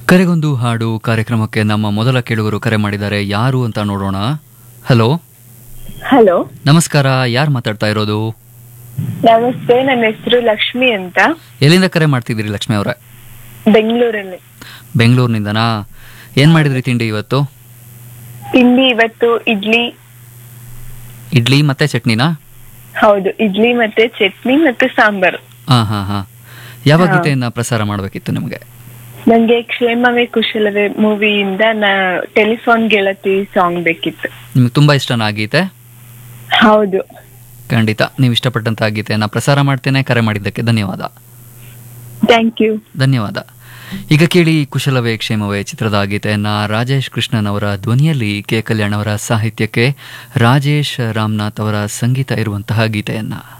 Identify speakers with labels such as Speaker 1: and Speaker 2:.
Speaker 1: ಕರೆಗೊಂದು ಹಾಡು ಕಾರ್ಯಕ್ರಮಕ್ಕೆ ನಮ್ಮ ಮೊದಲ ಕೇಳುಗರು ಕರೆ ಮಾಡಿದ್ದಾರೆ ಯಾರು ಅಂತ ನೋಡೋಣ ಹಲೋ
Speaker 2: ಹಲೋ
Speaker 1: ನಮಸ್ಕಾರ ಯಾರು ಮಾತಾಡ್ತಾ ಇರೋದು
Speaker 2: ನಮಸ್ತೆ ನನ್ನ ಹೆಸರು ಲಕ್ಷ್ಮಿ ಅಂತ
Speaker 1: ಎಲ್ಲಿಂದ ಕರೆ ಮಾಡ್ತಿದ್ದೀರಿ ಲಕ್ಷ್ಮಿ ಅವರೇ
Speaker 2: ಬೆಂಗಳೂರಲ್ಲಿ
Speaker 1: ಬೆಂಗಳೂರಿನಿಂದನಾ ಏನ್ ಮಾಡಿದ್ರಿ ತಿಂಡಿ ಇವತ್ತು
Speaker 2: ತಿಂಡಿ ಇವತ್ತು ಇಡ್ಲಿ
Speaker 1: ಇಡ್ಲಿ ಮತ್ತೆ ಚಟ್ನಿನಾ
Speaker 2: ಹೌದು ಇಡ್ಲಿ ಮತ್ತೆ ಚಟ್ನಿ ಮತ್ತೆ ಸಾಂಬಾರು
Speaker 1: ಹಾ ಹಾ ಹಾ ಯಾವ
Speaker 2: ಹಾ.
Speaker 1: ಗೀತೆಯನ್ನ ಪ್ರಸಾರ ಮಾಡಬೇಕಿತ್ತು ನಿಮಗೆ
Speaker 2: ನಂಗೆ ಕ್ಷೇಮವೇ ಕುಶಲವೇ ಮೂವಿಯಿಂದ ನಾ ಟೆಲಿಫೋನ್ ಗೆಳತಿ ಸಾಂಗ್ ಬೇಕಿತ್ತು
Speaker 1: ನಿಮ್ಗೆ ತುಂಬಾ ಇಷ್ಟನಾ ಆ ಗೀತೆ
Speaker 2: ಹೌದು
Speaker 1: ಖಂಡಿತ ನೀವು ಇಷ್ಟಪಟ್ಟಂತ ಆ ಗೀತೆಯನ್ನ ಪ್ರಸಾರ ಮಾಡ್ತೇನೆ ಕರೆ ಮಾಡಿದ್ದಕ್ಕೆ ಧನ್ಯವಾದ
Speaker 2: ಥ್ಯಾಂಕ್ ಯು
Speaker 1: ಧನ್ಯವಾದ ಈಗ ಕೇಳಿ ಕುಶಲವೇ ಕ್ಷೇಮವೇ ಚಿತ್ರದ ಗೀತೆಯನ್ನ ರಾಜೇಶ್ ಕೃಷ್ಣನ್ ಅವರ ಧ್ವನಿಯಲ್ಲಿ ಕೆ ಕಲ್ಯಾಣ್ ಅವರ ಸಾಹಿತ್ಯಕ್ಕೆ ರಾಜೇಶ್ ರಾಮನಾಥ್ ಅವರ ಸಂಗೀತ ಇರುವಂತಹ ಗೀತೆಯನ್ನ